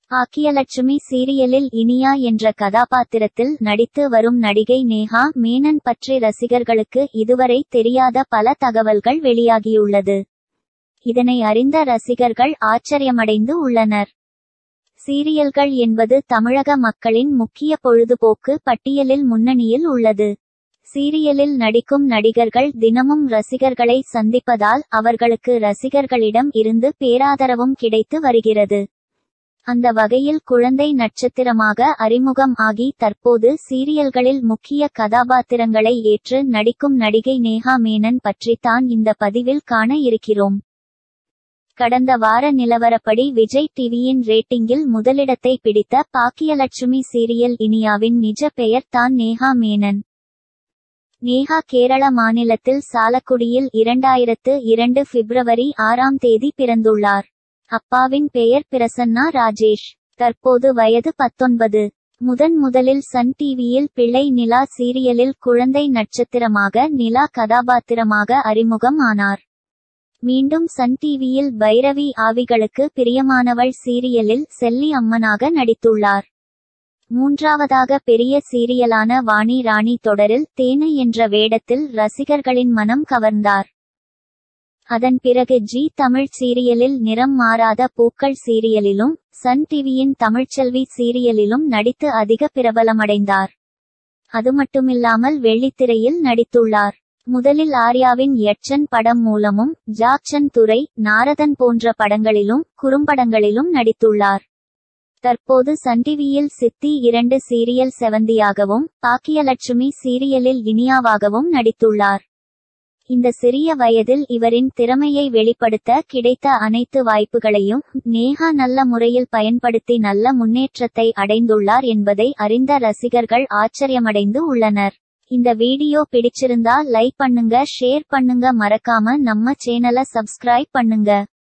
பாக்கியலட்சுமி சீரியலில் இனியா என்ற கதாபாத்திரத்தில் நடித்து வரும் நடிகை நேஹா மேனன் பற்றி ரசிகர்களுக்கு இதுவரை தெரியாத பல தகவல்கள் வெளியாகியுள்ளது இதனை அறிந்த ரசிகர்கள் ஆச்சரியமடைந்து உள்ளனர் சீரியல்கள் என்பது தமிழக மக்களின் முக்கிய பொழுதுபோக்கு பட்டியலில் முன்னணியில் உள்ளது சீரியலில் நடிக்கும் நடிகர்கள் தினமும் ரசிகர்களை சந்திப்பதால் அவர்களுக்கு ரசிகர்களிடம் இருந்து பேராதரவும் கிடைத்து வருகிறது அந்த வகையில் குழந்தை நட்சத்திரமாக அறிமுகம் ஆகி தற்போது சீரியல்களில் முக்கிய கதாபாத்திரங்களை ஏற்று நடிக்கும் நடிகை நேஹா மேனன் பற்றித்தான் இந்த பதிவில் காண இருக்கிறோம் கடந்த வார நிலவரப்படி விஜய் டிவியின் ரேட்டிங்கில் முதலிடத்தை பிடித்த பாக்கியலட்சுமி சீரியல் இனியாவின் நிஜ பெயர் தான் நேஹா மேனன் நேஹா கேரள மாநிலத்தில் சாலக்குடியில் இரண்டாயிரத்து இரண்டு பிப்ரவரி ஆறாம் தேதி பிறந்துள்ளார் அப்பாவின் பெயர் பிரசன்னா ராஜேஷ் தற்போது வயது பத்தொன்பது முதன் முதலில் சன் டிவியில் பிள்ளை நிலா சீரியலில் குழந்தை நட்சத்திரமாக நிலா கதாபாத்திரமாக அறிமுகம் ஆனார் மீண்டும் சன் டிவியில் பைரவி ஆவிகளுக்கு பிரியமானவள் சீரியலில் செல்லி அம்மனாக நடித்துள்ளார் மூன்றாவதாக பெரிய சீரியலான வாணி ராணி தொடரில் தேனு என்ற வேடத்தில் ரசிகர்களின் மனம் கவர்ந்தார் அதன் பிறகு ஜி தமிழ் சீரியலில் நிறம் மாறாத பூக்கள் சீரியலிலும் சன் டிவியின் தமிழ்ச்செல்வி சீரியலிலும் நடித்து அதிக பிரபலமடைந்தார் அது மட்டுமில்லாமல் வெள்ளித்திரையில் நடித்துள்ளார் முதலில் ஆர்யாவின் யட்சன் படம் மூலமும் ஜாக்சன் துறை நாரதன் போன்ற படங்களிலும் குறும்படங்களிலும் நடித்துள்ளார் தற்போது சன் டிவியில் சித்தி இரண்டு சீரியல் செவந்தியாகவும் பாக்கியலட்சுமி சீரியலில் இனியாவாகவும் நடித்துள்ளார் இந்த சிறிய வயதில் இவரின் திறமையை வெளிப்படுத்த கிடைத்த அனைத்து வாய்ப்புகளையும் நேஹா நல்ல முறையில் பயன்படுத்தி நல்ல முன்னேற்றத்தை அடைந்துள்ளார் என்பதை அறிந்த ரசிகர்கள் ஆச்சரியமடைந்து உள்ளனர் இந்த வீடியோ பிடிச்சிருந்தா லைக் பண்ணுங்க ஷேர் பண்ணுங்க மறக்காம நம்ம சேனலை சப்ஸ்கிரைப் பண்ணுங்க